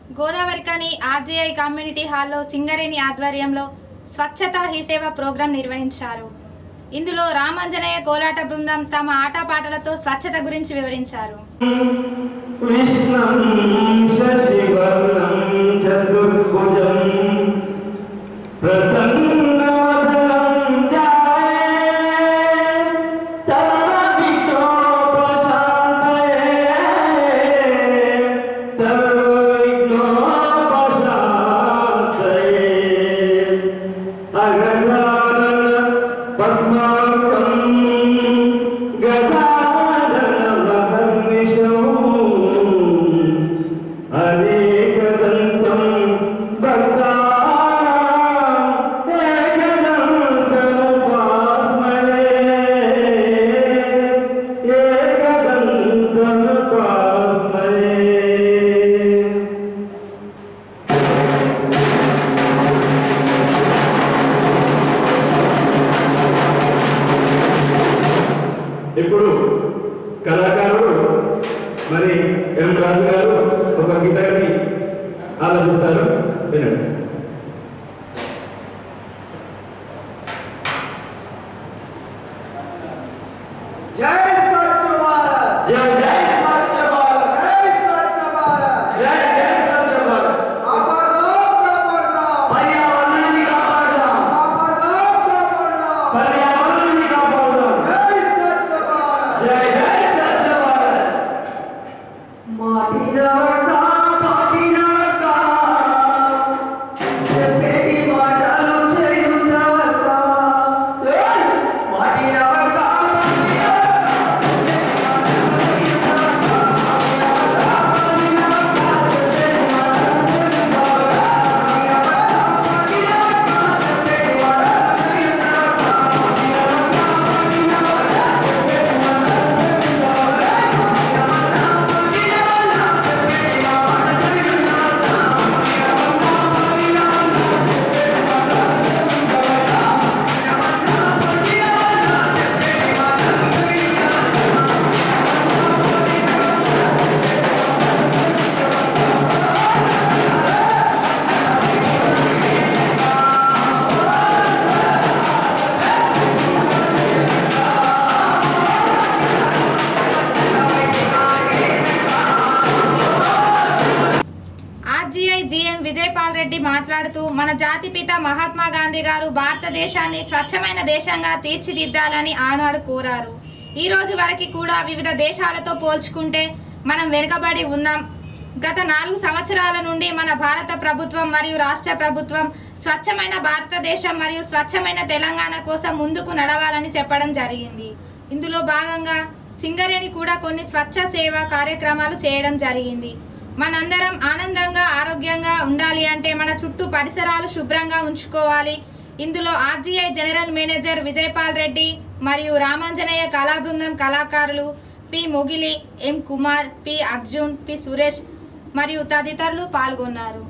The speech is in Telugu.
గోదావరికని ఆర్జీఐ కమ్యూనిటీ హాల్లో సింగరేణి ఆధ్వర్యంలో స్వచ్ఛత హీ సేవ ప్రోగ్రాం నిర్వహించారు ఇందులో రామాంజనేయ కోలాట బృందం తమ ఆటపాటలతో స్వచ్ఛత గురించి వివరించారు విష్ణం శశివర్ణం చతుర్భుజం ప్రసన్నవదనం ధ్యాయే సర్వవిఘ్నోపశాంతయే సర్వవిఘ్నోపశాంతయే అగజానన పద్మార్కం గజానన మహర్నిశం అనేకదంతం భక్తానాం ఏకదంతముపాస్మహే ఏకదంతముపాస్మహే ఇప్పుడు కళాకారుడు మరి ఎం రాజు గారు ఒక గీతాన్ని ఆలోచిస్తారు వినండి జై స్వచ్ఛ భారత్ జై జై స్వచ్ఛ భారత్ జై స్వచ్ఛ భారత్ జై జై స్వచ్ఛ భారత్. కాపాడదాం కాపాడదాం పర్యావరణాన్ని కాపాడుదాం కాపాడదాం కాపాడదాం పర్యావరణాన్ని కాపాడుదాం జై స్వచ్ఛ భారత్ జై జై స్వచ్ఛ భారత్ మాటినవతా పాటినవతా చెప్పేటి మాటలు చేయునవతా మాటినవతా ఆర్జీఐ జీఎం విజయపాల్ రెడ్డి మాట్లాడుతూ మన జాతిపిత మహాత్మా గాంధీ గారు భారతదేశాన్ని స్వచ్ఛమైన దేశంగా తీర్చిదిద్దాలని ఆనాడు కోరారు ఈ రోజు వరకు కూడా వివిధ దేశాలతో పోల్చుకుంటే మనం వెనుకబడి ఉన్నాం గత నాలుగు సంవత్సరాల నుండి మన భారత ప్రభుత్వం మరియు రాష్ట్ర ప్రభుత్వం స్వచ్ఛమైన భారతదేశం మరియు స్వచ్ఛమైన తెలంగాణ కోసం ముందుకు నడవాలని చెప్పడం జరిగింది ఇందులో భాగంగా సింగరేణి కూడా కొన్ని స్వచ్ఛ సేవ కార్యక్రమాలు చేయడం జరిగింది మనందరం ఆనందంగా ఆరోగ్యంగా ఉండాలి అంటే మన చుట్టూ పరిసరాలు శుభ్రంగా ఉంచుకోవాలి ఇందులో RGI general manager Vijayapal Reddy మరియు రామాంజనేయ కళా బృందం కళాకారులు P Mogili M Kumar P Arjun P Suresh మరియు తదితరులు పాల్గొన్నారు